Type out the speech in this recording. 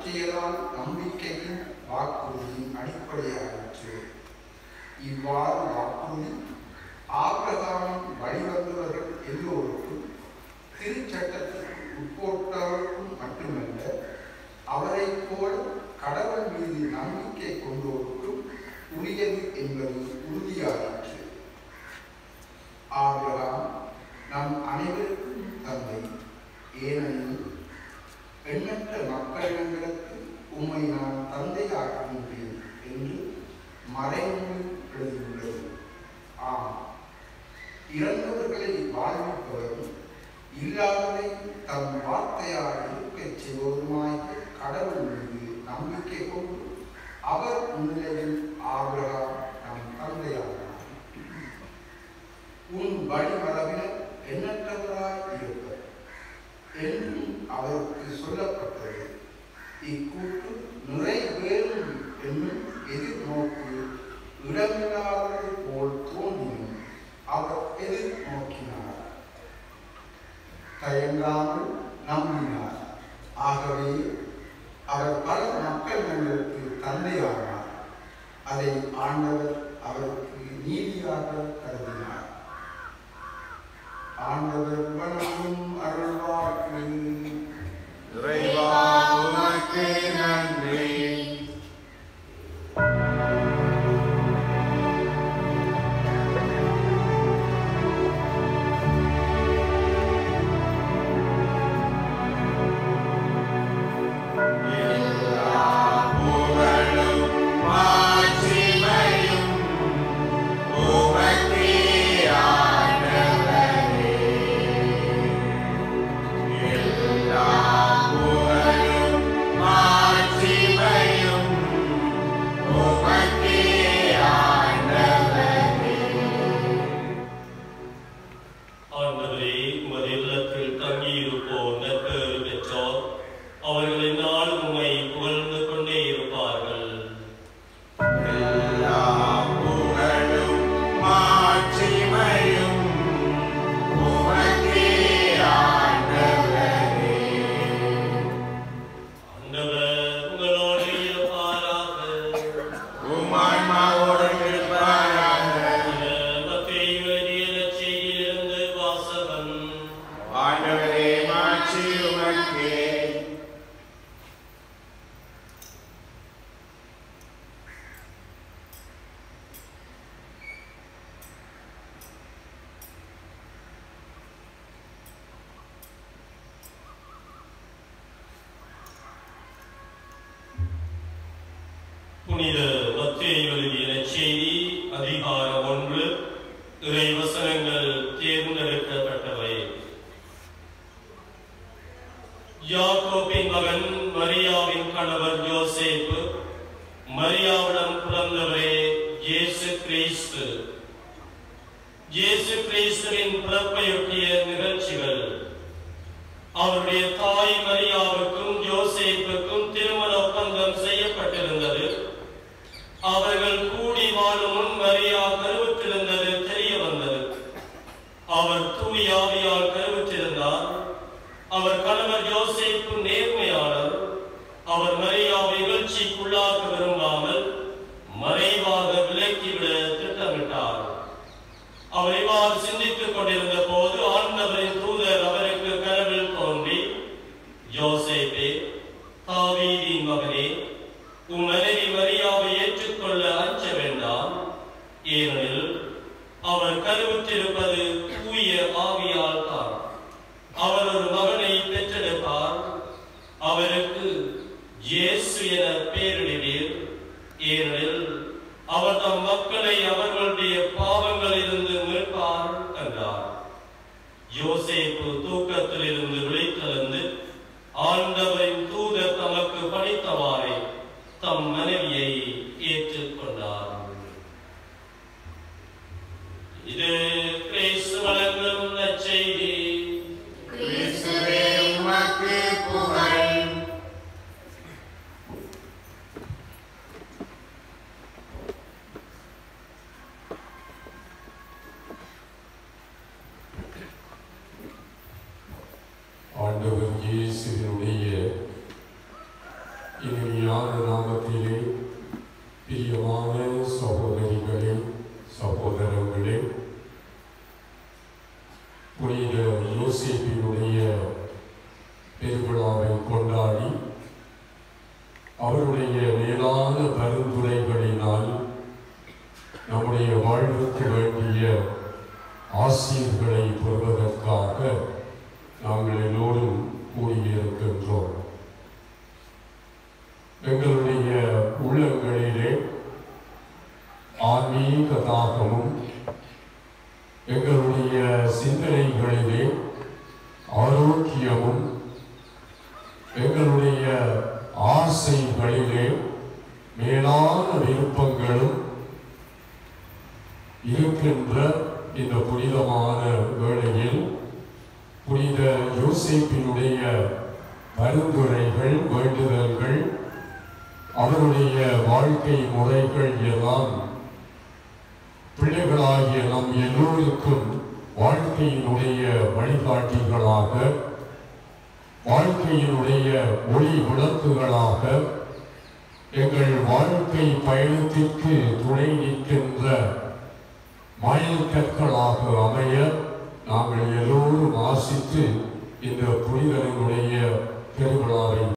அருட்செயலால் நம்பிக்கையின் வாக்குறுதியின் அடிப்படையாயிற்று இவ்வாறு வாக்குறுதி ஆபிரகாமின் வழிவந்தவர்கள் எல்லோருக்கும் திருச்சட்டத்திற்கு உட்பட்டவருக்கும் மட்டுமல்ல அவரைப் போல கடவுள் மீது நம்பிக்கை கொண்டோருக்கும் உரியது என்பது உறுதியாயிற்று ஆபிரகாம் நம் அனைவருக்கும் தந்தை ஏனெனில் எண்ணற்ற மக்களிடங்களுக்கு உம்மை நான் தந்தையாக்குகின்றேன் என்று மறைநூலில் எழுதியுள்ளது ஆம் இறந்தவர்களை வாழ்விப்பவரும் இல்லாததை தம் வார்த்தையால் இருக்கச் செய்வதுமாகிய கடவுள் மீது நம்பிக்கை கொண்டு அவர் முன்னிலையில் ஆபிரகாம் நம் தந்தையானார் உன் வழிமரபினர் எண்ணற்றவராய் இருப்பர் என்றும் அவருக்கு சொல்லப்பட்டது இக்கூட்டு நிறைவேறும் என்னும் எதிர்நோக்கு இடமில்லாதது போல் தோன்றினும் அவர் எதிர்நோக்கினார் தயங்காமல் நம்பினார் ஆகவே அவர் பல மக்களிடங்களுக்கு தந்தையானார் அதை ஆண்டவர் அவருக்கு நீதியாக கருதினார் ஆண்டவர் வணங்கும் அருள்வாக்கு இறைவா உமக்கு நன்றி எல்லா புகழும் மாட்சிமையும் உமக்கே ஆண்டவரே எல்லா புகழும் மாட்சிமையும் உமக்கே ஆண்டவரே ஆண்டவரே உமது இல்லத்தில் தங்கியிருப்போர் நற்பேறு பெற்றோர் அவர்களை நாளும் உம்மை புகழ்ந்து கொண்டே இருப்பார்கள் எல்லா புகழும் மாட்சிமையும் உமக்கே ஆண்டவரே ஆண்டவர் உங்களோடு இருப்பாராக உமான்மாவோடும் இருப்பாராக மத்தேயு எழுதிய நற்செய்தியிலிருந்து வாசகம் ஆண்டவரே மாட்சி உமக்கே புனித மத்தேயு எழுதிய நற்செய்தி அதிகாரம் ஒன்று இறை வசனங்கள் தேர்ந்தெடுக்கப்பட்டவை யாக்கோபின் மகன் மரியாவின் கணவர் யோசேப்பு மரியாவிடம் பிறந்தவரே இயேசு கிறிஸ்து இயேசு கிறிஸ்துவின் பிறப்பையொட்டிய நிகழ்ச்சிகள் அவருடைய தாய் மரியாவுக்கும் யோசேப்புக்கும் திருமண ஒப்பந்தம் செய்யப்பட்டிருந்தது அவர்கள் கூடி வாழும் முன் மரியா கருவுற்றிருந்தது தெரிய வந்தது அவர் தூய் ஆவியால் கருவுற்றிருந்தார் அவர் கணவர் யோசேப்பு நேர்மையாளர் அவர் மரியாவை இகழ்ச்சிக்குள்ளாக்க விரும்பாமல் மறைவாக விலக்கிவிட திட்டமிட்டார் அவர் இவ்வாறு சிந்தித்துக் கொண்டிருந்த போது ஆண்டவரின் தூதர் அவருக்கு கனவில் தோன்றி யோசேப்பே தாவீதின் மகனே உம் மனைவி மரியாவை ஏற்றுக்கொள்ள அஞ்ச வேண்டாம் ஏனெனில் அவர் கருவுற்றிருப்பது தூய ஆவியால் தான் அவர் ஒரு மகனை பெற்றெடுப்பார் அவருக்கு இயேசு என பெயரிடுவீர் ஏனெனில் அவர் தம் மக்களை அவர்களுடைய பாவங்களிலிருந்து மீட்பார் என்றார் யோசேப்பு தூக்கத்திலிருந்து விழித்தெழுந்து ஆண்டவரின் தூதர் தமக்கு பணித்தவாறே தம் மனைவியை ஏற்றுக்கொண்டார் இது கிறிஸ்து வழங்கும் நற்செய்தி கிறிஸ்துவே உமக்கு புகழ் ஆசிரியர்களை பெறுவதற்காக நாங்கள் எல்லோரும் கூடியிருக்கின்றோம் எங்களுடைய உள்ளங்களிலே ஆன்மீக தாகமும் எங்களுடைய சிந்தனைகளிலே ஆரோக்கியமும் எங்களுடைய ஆசைகளிலே மேலான விருப்பங்களும் இருக்கின்ற இந்த புனிதமான வேளையில் புனித யோசேப்பினுடைய பரிந்துரைகள் வேண்டுதல்கள் அவருடைய வாழ்க்கை முறைகள் எல்லாம் பிள்ளைகளாகிய நம் எல்லோருக்கும் வாழ்க்கையினுடைய வழிகாட்டிகளாக வாழ்க்கையினுடைய ஒளி விளக்குகளாக எங்கள் வாழ்க்கை பயணத்திற்கு துணை நிற்கின்ற மைல் கற்களாக அமைய நாங்கள் எல்லோரும் ஆசித்து இந்த புனிதனுடைய பெருவிழாவை